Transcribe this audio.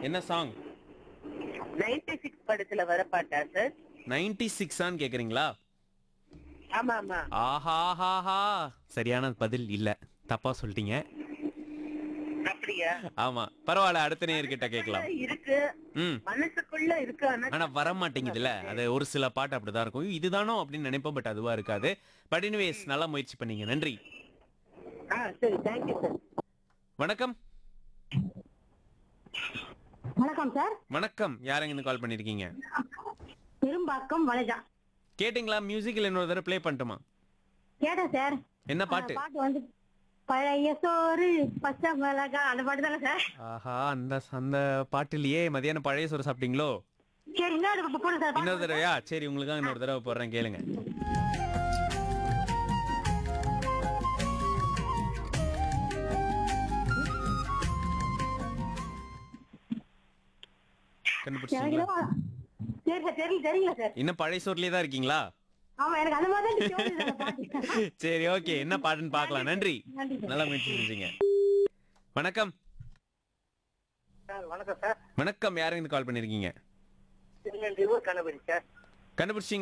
என்ன song ninety six படத்துல வர பாட்டா சார் நைன்டி சிக்ஸான்னு கேக்குறீங்களா ஆமா ஆமா ஆஹாஹாஹா சரியான பதில் இல்ல தப்பா சொல்லிட்டீங்க அப்படியா ஆமா பரவாயில்ல அடுத்த நேயர்கிட்ட கேட்கலாம் இருக்கு ம் மனசுக்குள்ள இருக்கு ஆனா ஆனா வர மாட்டேங்குதுல அது ஒரு சில பாட்டு அப்படிதான் இருக்கும் இதுதானோ அப்படின்னு நினைப்போம் பட் அதுவா இருக்காது பட் எனிவேஸ் நல்லா முயற்சி பண்ணீங்க நன்றி ஆ சரி தேங்க்யூ சார் வணக்கம் வணக்கம் சார் வணக்கம் யாருங்க இருந்து கால் பண்ணிருக்கீங்க பெரும்பாக்கம் வளைஜா கேட்டிங்களா மியூசிக்ல இன்னொரு தடவை ப்ளே பண்ணட்டுமா கேட்டேன் சார் என்ன பாட்டு பாட்டு வந்து பழைய சோறு பச்சை மிளகா அந்த பாட்டு தானே சார் ஆஹா அந்த அந்த பாட்டுலயே மதியானம் பழைய சோறு சாப்பிட்டீங்களோ சரி இன்னொரு போடுங்க சார் இன்னொரு தடவையா சரி உங்களுக்காக இன்னொரு தடவை போடுறேன் கேளுங்க எனக்கு கண்டுபிடிச்சீங்களா என்னமோ- சரி சார் தெரியல தெரியல சார் இன்னும் பழைய சோறுலயே தான் இருக்கீங்களா ஆமா எனக்கு அந்த மாதிரி தான் தோணுது அந்த பாட்டு சரி ஓகே என்ன பாட்டுன்னு பார்க்கலாம் நன்றி நன்றி சார் நல்லா முயற்சி செஞ்சீங்க வணக்கம் சார் வணக்கம் சார் வணக்கம் யாருங்க கால் பண்ணிருக்கீங்க திருநெல்வேலூர் கணபதி சார் கண்டுபிடிச்சீங்க